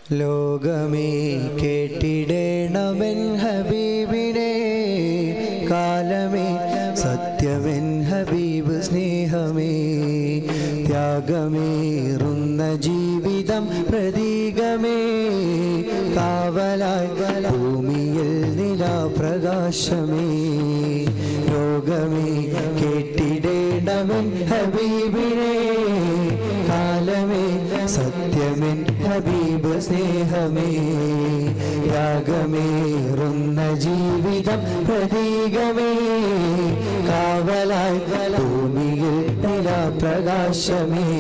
ലോകമേ കേട്ടിടേണമെൻ ഹബീബിനെ കാലമേ സത്യമെൻ ഹബീബ് സ്നേഹമേ ത്യാഗമേറുന്ന ജീവിതം പ്രതീകമേ കാവലായി ഭൂമിയിൽ നിലാപ്രകാശമേ ലോകമേ കേട്ടിടേണമെൻ ഹബീബിനെ കാലമേ സത്യമെൻ ഹബീബ് സ്നേഹമേ യാഗമേറുന്ന ജീവിതം പ്രതീകമേ കാവലായി ഭൂമിയിൽ നിലാപ്രകാശമേ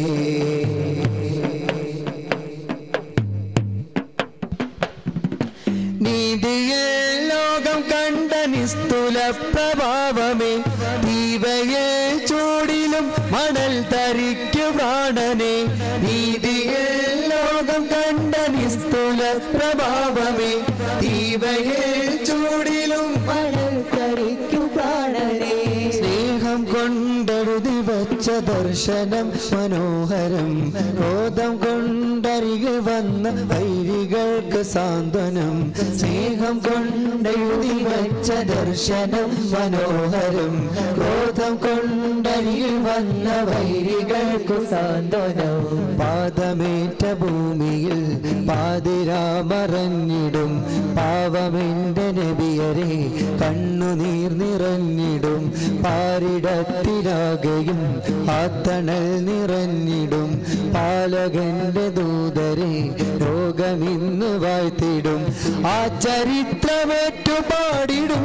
നീതിയിൽ ലോകം കണ്ട നിസ്തുല പ്രഭാവമേ ദീപയെ ചൂടിലും മണൽ തരിക്കു പ്രാണനെ നീതിയിൽ ലോകം കണ്ട നിസ്തുല പ്രഭാവമേ ദീപയെ ചൂടിലും മണൽ തരിക്കു പ്രാണനെ സ്നേഹം കൊണ്ടെഴുതി വച്ച ദർശനം മനോഹരം ക്രോധം കൊണ്ടരികിൽ വന്ന വൈരികൾക്ക് സാന്ത്വനം സ്നേഹം കൊണ്ടെഴുതി വച്ച ദർശനം മനോഹരം ക്രോധം കൊണ്ടരികിൽ വന്ന വൈരികൾക്ക് സാന്ത്വനം പാദമേറ്റ ഭൂമിയിൽ പാതിരാമറഞ്ഞിടും പാവമെന്റെ നബിയരെ കണ്ണുനീർ നിറഞ്ഞിടും പാരിടത്തിലാകെയും ആത്തണൽ നിറഞ്ഞിടും പാലകന്റെ ദൂതരെ രോഗമിന്ന് വാഴ്ത്തിടും ആ ചരിത്രമേറ്റു പാടിടും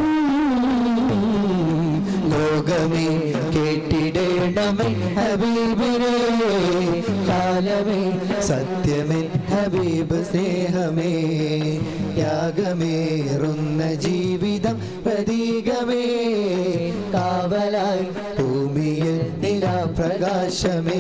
ലോകമേ കേട്ടിടേണമേ ഹബീബിനെ കാലമേ സത്യമേ ഹബീബ് സ്നേഹമേ യാഗമേറുന്ന ജീവിതം പ്രതീകമേ കാവലായി ഭൂമിയിൽ നിലാപ്രകാശമേ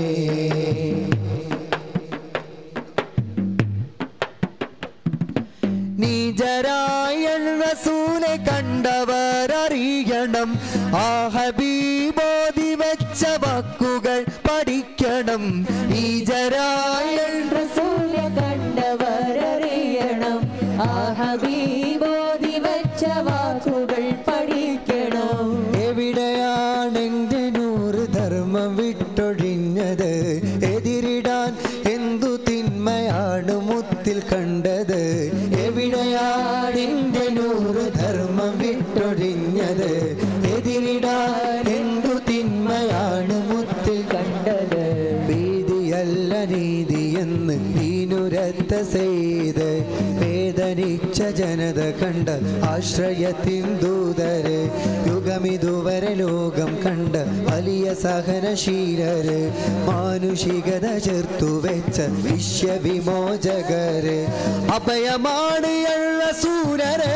നീജരായ റസൂലെ കണ്ടവർ അറിയണം ആ ഹബീബോധി വെച്ച വാക്കുകൾ പഠിക്കണം നീജരായ റസൂല കണ്ടവരറിയണം ആ ഹബീബോധി വച്ച വാക്കുകൾ പഠിക്കണം എവിടെയാണെന്റെ നൂറ് ധർമ്മം വിട്ടൊഴിഞ്ഞത് എതിരിടാൻ എന്തു തിന്മയാണ് മുത്തിൽ കണ്ടത് എവിടെയാണെന്റെ നൂറ് ധർമ്മം വിട്ടൊഴിഞ്ഞത് എതിരിടാൻ എന്തു തിന്മയാണ് മുത്തിൽ കണ്ടത് ഭീതിയല്ല നീതി എന്ന് നീനുരത്ത ചെയ്ത് വേദനിച്ച ജനത കണ്ട ആശ്രയത്തിൻ ദൂതര് യുഗമിതുവരെ ലോകം കണ്ട വലിയ സഹനശീലര് മാനുഷികത ചേർത്തു വെച്ച വിശ്വവിമോചകര് അഭയമാണ് എള്ള സൂരരെ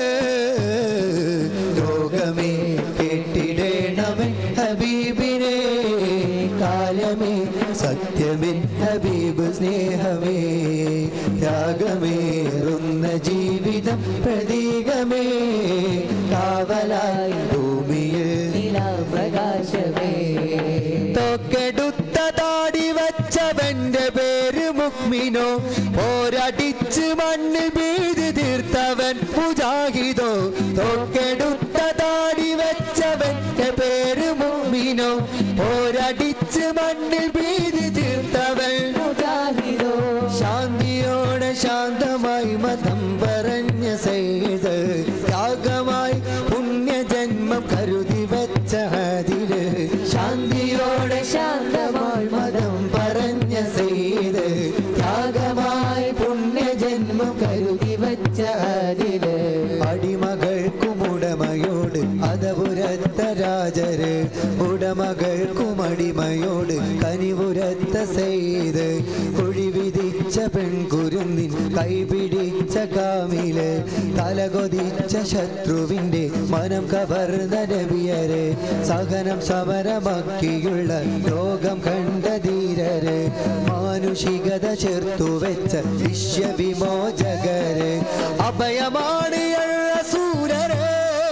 ലോകമേ കേട്ടിടേണമേ ഹബീബിനെ കാലമേ സത്യമേ ഹബീബ് സ്നേഹമേ ത്യാഗമേറുന്ന ജീവിതം പ്രതീകമേ കാവലായി ഭൂമിയിൽ നിലാപ്രകാശമേ തൊക്കെടുത്ത താടി വച്ചവന്റെ പേര് മുക്മിനോ പോരടിച്ച് മണ്ണ് വീതി തീർത്തവൻ മുജാഹിദോ തൊക്കെടുത്ത താടി വെച്ചവന്റെ പേര് മുക്മിനോ പോരടിച്ച് മണ്ണിൽ വീതി തീർത്തവൻ മുജാഹിദോ ശാന്തിയോടെ ശാന്തമായി മതം പറഞ്ഞ സൈത് ത്യാഗമായി പുണ്യജന്മം കരുതി വെച്ച അതിര് ശാന്തിയോടെ ശാന്തമായി മതം പറഞ്ഞ സൈത് ത്യാഗമായി പുണ്യജന്മം കരുതി വച്ച അതില് അടിമകൾക്കും ഉടമയോട് അതപുരത്ത രാജര് ഉടമകൾക്കും അടിമയോട് കനിവുരത്ത ചെയ്ത് കുഴിവിധിച്ച പെൺകുരുന്നിൻ കൈപിടിച്ച കാമില് തലകൊതിച്ച ശത്രുവിന്റെ മനം കവർന്ന നബിയര് സഹനം സമരമാക്കിയുള്ള ലോകം കണ്ട ധീരര് മാനുഷികത ചേർത്തു വെച്ച വിശ്വവിമോചകര് അഭയമാണ് സൂരര്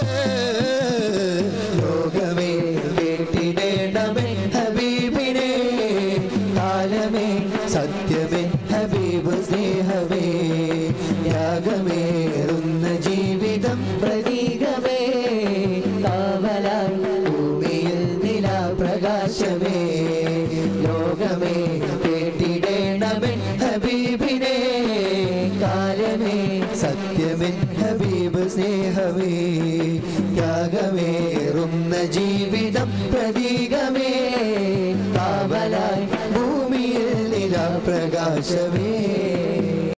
ലോകമേ കേട്ടിടേണമേ ഹബീബിനെ കാലമേ സത്യമേ ഹബീബ് സ്നേഹമേ ഹബീബിനെ കാലമേ സത്യമെൻ ഹബീബ് സ്നേഹമേ ത്യാഗമേറുന്ന ജീവിതം പ്രതീകമേ കാവലായി ഭൂമിയിൽ നില പ്രകാശമേ